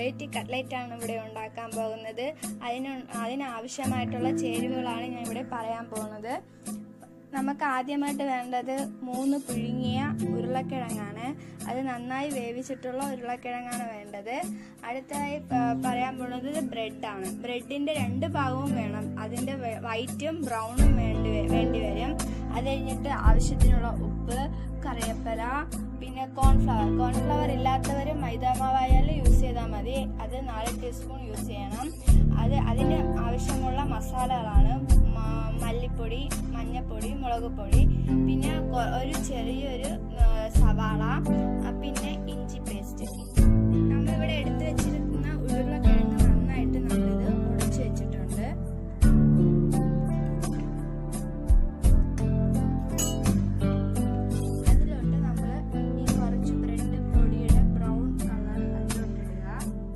variety cutlet ആണ് ഇവിടെ ഉണ്ടാക്കാൻ പോകുന്നത് അതിന് അതിനാവശ്യമായിട്ടുള്ള ചേരുവകളാണ് ഞാൻ ഇവിടെ പറയാൻ പോകുന്നത് നമുക്ക് ആദ്യമായിട്ട് വേണ്ടത് മൂന്ന് പുഴുങ്ങിയ ഉരുളക്കിഴങ്ങാണ് അത് നന്നായി വേവിച്ചിട്ടുള്ള ഉരുളക്കിഴങ്ങാണ് വേണ്ടത് അടുത്തതായി പ- പറയാൻ പോകുന്നത് ബ്രെഡാണ് ബ്രെഡിന്റെ രണ്ട് ഭാഗവും വേണം അതിന്റെ വെ- വൈറ്റും ബ്രൗണും വേണ്ടി വ- വേണ്ടി വരും അത് കഴിഞ്ഞിട്ട് ആവശ്യത്തിനുള്ള ഉപ്പ് കറിവേപ്പില പിന്നെ കോൺഫ്ലവർ കോൺഫ്ലവർ ഇല്ലാത്തവർ മൈദാമാവായാലും യൂസ് ചെയ്താൽ മതി അത് നാല് ടീസ്പൂൺ യൂസ് ചെയ്യണം അത് അതിന് ആവശ്യമുള്ള മസാലകളാണ് മ- മല്ലിപ്പൊടി മഞ്ഞപ്പൊടി മുളക് പൊടി പിന്നെ കൊ- ഒരു ചെറിയൊരു ആ, സവാള ആ, പിന്നെ ഇഞ്ചി പേസ്റ്റ് നമ്മളിവിടെ എടുത്തു വെച്ചിരിക്കുന്ന ഉരുളക്കിഴങ്ങ് നന്നായിട്ട് നമ്മളിത് ഉടച്ചു വെച്ചിട്ടുണ്ട് അതിലോട്ട് നമ്മൾ ഈ കുറച്ച് ബ്രെഡ് പൊടിയുടെ ബ്രൗൺ കളർ അതിലോട്ട് ഇടുക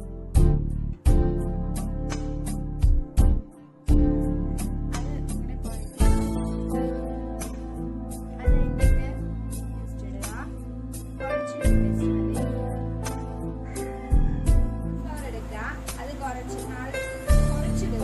അത് ഇങ്ങനെ കുഴയ്ക്കുക അത് കഴിഞ്ഞിട്ട് ജസ്റ്റ് ഇടുക കുറച്ച് പേസ്റ്റ് മതി ഫ്ലവർ എടുക്കുക അത് കുറച്ച് നാൾ കുറച്ചിടുക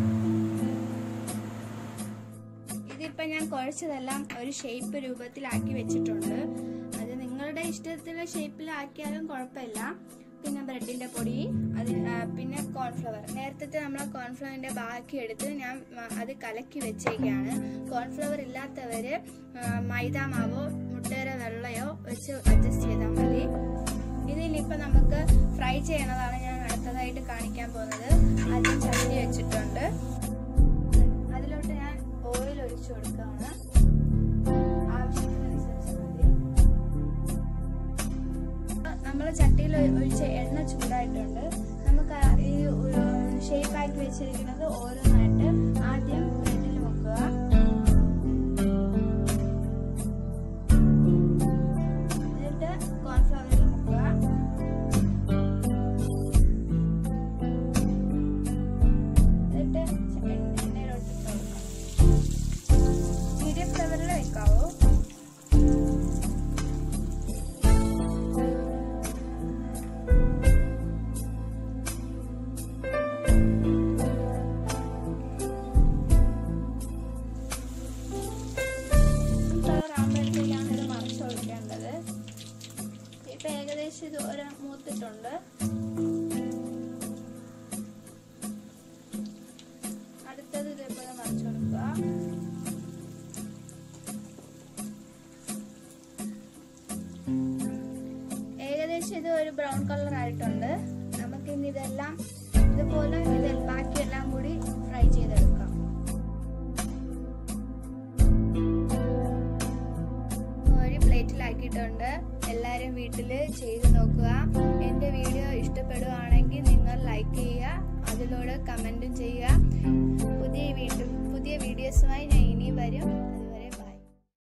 ഇതിപ്പോ ഞാൻ കുഴച്ചതെല്ലാം ഒരു ഷേപ്പ് രൂപത്തിലാക്കി വെച്ചിട്ടുണ്ട് അത് നിങ്ങളുടെ ഇഷ്ടത്തിലുള്ള ഷേപ്പിലാക്കിയാലും കുഴപ്പമില്ല പിന്നെ ബ്രെഡിന്റെ പൊടി അത് ആ, പിന്നെ കോൺഫ്ലവർ നേരത്തെ നമ്മൾ കോൺഫ്ലവറിന്റെ ബാക്കി എടുത്ത് ഞാൻ ആ, അത് കലക്കി വെച്ചേക്കാണ് കോൺഫ്ലവർ ഇല്ലാത്തവര് ആ, മൈദ മാവോ മുട്ടയുടെ വെള്ളയോ വെച്ച് അഡ്ജസ്റ്റ് ചെയ്താൽ മതി ഇതിനിപ്പോ നമുക്ക് ഫ്രൈ ചെയ്യണതാണ് ഞാൻ അടുത്തതായിട്ട് കാണിക്കാൻ പോകുന്നത് ആദ്യം ചട്ടി വെച്ചിട്ടുണ്ട് അതിലോട്ട് ഞാൻ ഓയിൽ ഒഴിച്ചു കൊടുക്കുകയാണ് ആവശ്യത്തിനനുസരിച്ച് മതി നമ്മൾ ചട്ടിയിൽ ഒഴിച്ച എണ്ണ ചൂടായിട്ടുണ്ട് നമുക്ക് ആ ഈ ഷേപ്പ് ആക്കി വെച്ചിരിക്കുന്നത് ഓരോന്നായിട്ട് ആദ്യം ബ്രെഡിൽ മുക്കുക എന്നിട്ട് കോൺഫ്ലവറിൽ മുക്കുക എന്നിട്ട് എണ്ണയിലോട്ട് ഇട്ട് കൊടുക്കാം മീഡിയം ഫ്ലേവറിൽ വെക്കാവോ ഫ്ലവർ ആകുമ്പോഴത്തേക്കാണ് ഇത് മറിച്ച് കൊടുക്കേണ്ടത് ഇപ്പൊ ഏകദേശം ഇത് ഒരു മൂത്തിട്ടുണ്ട് അടുത്തത് ഇതേപോലെ മറിച്ച് കൊടുക്കുക ഏകദേശം ഇത് ഒരു ബ്രൗൺ കളർ ആയിട്ടുണ്ട് നമുക്ക് ഇനി ഇതെല്ലാം ഇതുപോലെ ഇത് ബാക്കിയെല്ലാം കൂടി ഫ്രൈ ചെയ്തെടുക്കാം ഒരു പ്ലേറ്റിലാക്കിയിട്ടുണ്ട് എല്ലാവരും വീട്ടിൽ ചെയ്ത് നോക്കുക എൻ്റെ വീഡിയോ ഇഷ്ടപ്പെടുവാണെങ്കിൽ നിങ്ങൾ ലൈക്ക് ചെയ്യുക അതിലൂടെ കമൻറ്റും ചെയ്യുക പുതിയ വീഡിയോ പുതിയ വീഡിയോസുമായി ഞാൻ ഇനി വരും